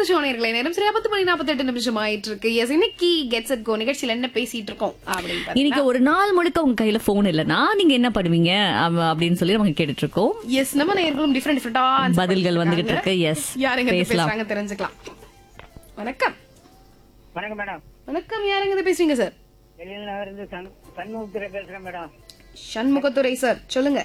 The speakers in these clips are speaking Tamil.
ஷோ நேர்களை நேரம் சரியா பத்து மணி நாற்பத்தெட்டு நிமிஷம் ஆயிட்டு இருக்கு எஸ் இன்னைக்கு கெட்ஸ் அட் கோ நிகழ்ச்சியில என்ன பேசிட்டு இருக்கோம் அப்படின்னு பாத்தீங்கன்னா, இன்னைக்கு ஒரு நாள் முழுக்க உங்க கையில போன் இல்லனா நீங்க என்ன பண்ணுவீங்க அவ- அப்படின்னு சொல்லி நம்ம கேட்டுட்டு இருக்கோம் எஸ் நம்ம நேர்களும் டிஃப்ரெண்ட் டிஃப்ரெண்டா பதில்கள் வந்துகிட்டு இருக்கு எஸ் யாருங்க இருந்து பேசலாம் பேசுறாங்க தெரிஞ்சுக்கலாம் வணக்கம் வணக்கம் மேடம் வணக்கம் யாருங்க இருந்து பேசுறீங்க சார் வெளியில இருந்து சண் சண்முகத்துறை பேசுறேன் மேடம் சண்முகத்துறை சார் சொல்லுங்க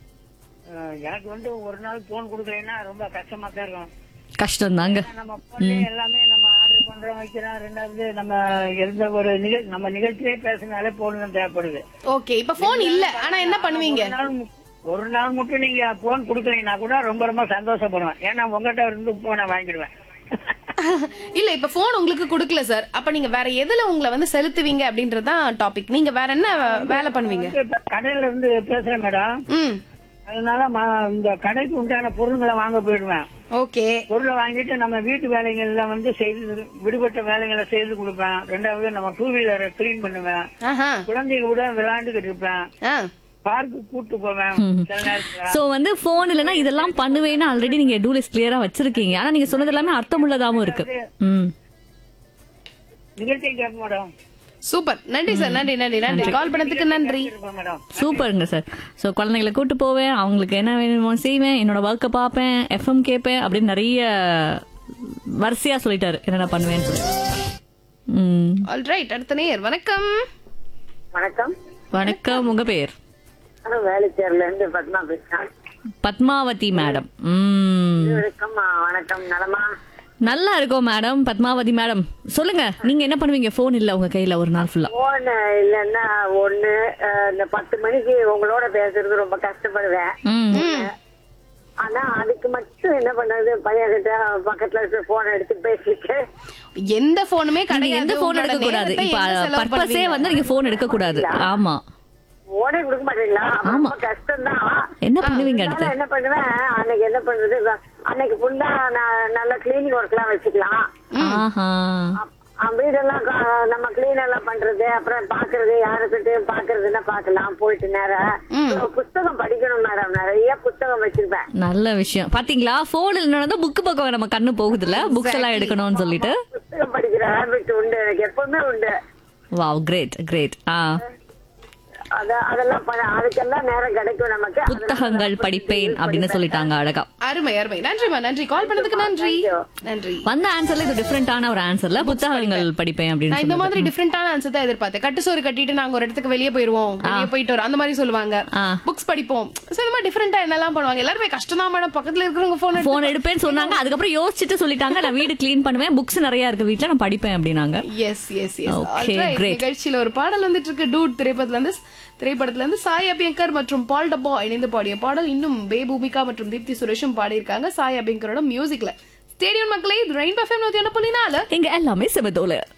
அஹ் எனக்கு வந்து ஒரு நாள் போன் கொடுக்கலைன்னா ரொம்ப கஷ்டமா தான் இருக்கும் கஷ்டம் தாங்க ஏன்னா நம்ம போன்ல எல்லாமே நம்ம ஆர்டர் பண்றோம் வைக்கிறோம் ரெண்டாவது நம்ம எந்த ஒரு நிகழ் நம்ம நிகழ்ச்சியே பேசினாலே போன் தான் தேவைப்படுது ஓகே இப்ப போன் இல்ல ஆனா என்ன பண்ணுவீங்க ஒரு நாள் மு- ஒரு நாள் மட்டும் நீங்க போன் கொடுக்கலைன்னா கூட ரொம்ப ரொம்ப சந்தோஷப்படுவேன் ஏன்னா உங்ககிட்ட இருந்து போனை வாங்கிடுவேன் இல்ல இப்ப போன் உங்களுக்கு கொடுக்கல சார் அப்ப நீங்க வேற எதுல உங்களை வந்து செலுத்துவீங்க அப்படின்றதுதான் டாபிக் நீங்க வேற என்ன வேலை பண்ணுவீங்க இப்ப கடையில இருந்து பேசுறேன் மேடம் ம் அதனால ம- இந்த கடைக்கு உண்டான பொருள்களை வாங்க போயிடுவேன் ஓகே பொருளை வாங்கிட்டு நம்ம வீட்டு வேலைகள்ல வந்து செய்து விடுபட்ட வேலைகளை செய்து கொடுப்பேன் ரெண்டாவது நம்ம டூ வீலரை கிளீன் பண்ணுவேன் ஆஹா குழந்தைங்க கூட விளையாண்டுகிட்டு இருப்பேன் ஆ பார்க்கு கூட்டு போவேன் சில நேரத்துல சோ வந்து போன் இல்லனா இதெல்லாம் பண்ணுவேன்னு ஆல்ரெடி நீங்க டூலிஸ் கிளியரா வச்சிருக்கீங்க ஆனா நீங்க சொன்னது எல்லாமே அர்த்தமுள்ளதாவும் இருக்கு ம் நிகழ்ச்சி கேட்க மேடம் சூப்பர் நன்றி சார் நன்றி நன்றி நன்றி கால் பண்ணதுக்கு நன்றி இருப்பேன் மேடம் சூப்பருங்க சார் ஸோ குழந்தைங்களை கூட்டு போவேன் அவங்களுக்கு என்ன வேணுமோ செய்வேன் என்னோட ஒர்க்கை பார்ப்பேன் எஃப்எம் கேட்பேன் அப்படின்னு நிறைய வரிசையா சொல்லிட்டாரு என்னென்ன பண்ணுவேன்னு சொல்லி ம் ஆல்ரைட் அடுத்த நேர் வணக்கம் வணக்கம் வணக்கம் உங்க பேர் நான் வேலைச்சேரில இருந்து பத்மா பேசுறேன் பத்மாவதி மேடம் ம் வணக்கம் வணக்கம் நலமா நல்லா இருக்கோம் மேடம் பத்மாவதி மேடம் சொல்லுங்க நீங்க என்ன பண்ணுவீங்க போன் இல்ல உங்க கையில ஒரு நாள் ஃபுல்லா போன் இல்லைன்னா ஒண்ணு அஹ், இந்த பத்து மணிக்கு உங்களோட பேசுறது ரொம்ப கஷ்டப்படுவேன் ம் ஆனா அதுக்கு மட்டும் என்ன பண்ணது பையன் கிட்ட பக்கத்துல இருக்க போன் எடுத்து பேசிட்டு எந்த போனுமே நீங்க கிடையாது எந்த போன் உங்களோட எடுக்க கூடாது நேரத்தை இப்ப எங்க செலவு பர்பஸே பண்ணுவீங்க? வந்து நீங்க போன் எடுக்க கூடாது ஆமா போனே கொடுக்க மாட்டீங்களா அப்ப ரொம்ப கஷ்டம்தான் என்ன பண்ணுவீங்க அடுத்து அதனால என்ன பண்ணுவேன் அன்னைக்கு என்ன பண்றது அன்னைக்கு ஃபுல்லா நான் நல்ல கிளீனிங் ஒர்க் எல்லாம் வச்சுக்கலாம் ஆஹா அப்- அஹ் வீடெல்லாம் கா- நம்ம கிளீன் எல்லாம் பண்றது அப்புறம் பாக்குறது யாருக்கிட்டையும் பாக்குறதுன்னா பாக்கலாம் போயிட்டு நேரம் புத்தகம் படிக்கணும் மேடம் நிறைய புத்தகம் வச்சிருப்பேன் நல்ல விஷயம் பாத்தீங்களா போன் இல்லைன்னா புக் பக்கம் நம்ம கண்ணு போகுதுல புக்ஸ் எல்லாம் எடுக்கணும்னு சொல்லிட்டு புத்தகம் படிக்கிற ஹேபிட் உண்டு எனக்கு எப்பவுமே உண்டு வாவ் கிரேட் கிரேட் ஆ அத அதெல்லாம் பண்ண- அதுக்கெல்லாம் நேரம் கிடைக்கும் நமக்கு அதனால புத்தகங்கள் நான் படிப்பேன் அப்படின்னு சொல்லிட்டாங்க அழகா அருமை அருமை நன்றிமா நன்றி கால் பண்ணதுக்கு நன்றி நன்றி வந்த ஆன்சர்ல இது டிஃப்ரெண்டான ஒரு ஆன்சர்ல புத்தகங்கள் படிப்பேன் அப்படின்னு நான் இந்த சொல்லுவாங்க மாதிரி டிஃப்ரெண்டான ஆன்சர் தான் எதிர்பார்த்தேன் கட்டு சோறு கட்டிட்டு நாங்க ஒரு இடத்துக்கு வெளியே போயிருவோம் வெளியே போயிட்டு வரோம் அந்த மாதிரி சொல்லுவாங்க ஆ. புக்ஸ் படிப்போம் சோ இந்த மாதிரி டிஃப்ரெண்டா என்னெல்லாம் பண்ணுவாங்க எல்லாருமே கஷ்டம் தான் மேடம் பக்கத்துல இருக்கிறவங்க போன் போன் எடுப்பேன்னு சொன்னாங்க அதுக்கப்புறம் யோசிச்சுட்டு சொல்லிட்டாங்க நான் வீடு க்ளீன் பண்ணுவேன் புக்ஸ் நிறைய இருக்கு வீட்ல நான் படிப்பேன் அப்படின்னாங்க yes yes yes Okay, great. நிகழ்ச்சியில ஒரு பாடல் வந்துட்டு இருக்கு டூட் திரைப்படத்துல இருந்து திரைப்படத்துல இருந்து சாய் அபியங்கர் மற்றும் பால் டப்பா இணைந்து பாடிய பாடல் இன்னும் பே பூமிகா மற்றும் தீப்தி சுரேஷும் பாடியிருக்காங்க சாய் அபியங்கரோட மியூசிக்ல ஸ்டேடியம் மக்களே இது ரெயின் பஃபேம் நூத்தி ஒன்று புள்ளி நாலு இங்க எல்லாமே செமத்தோல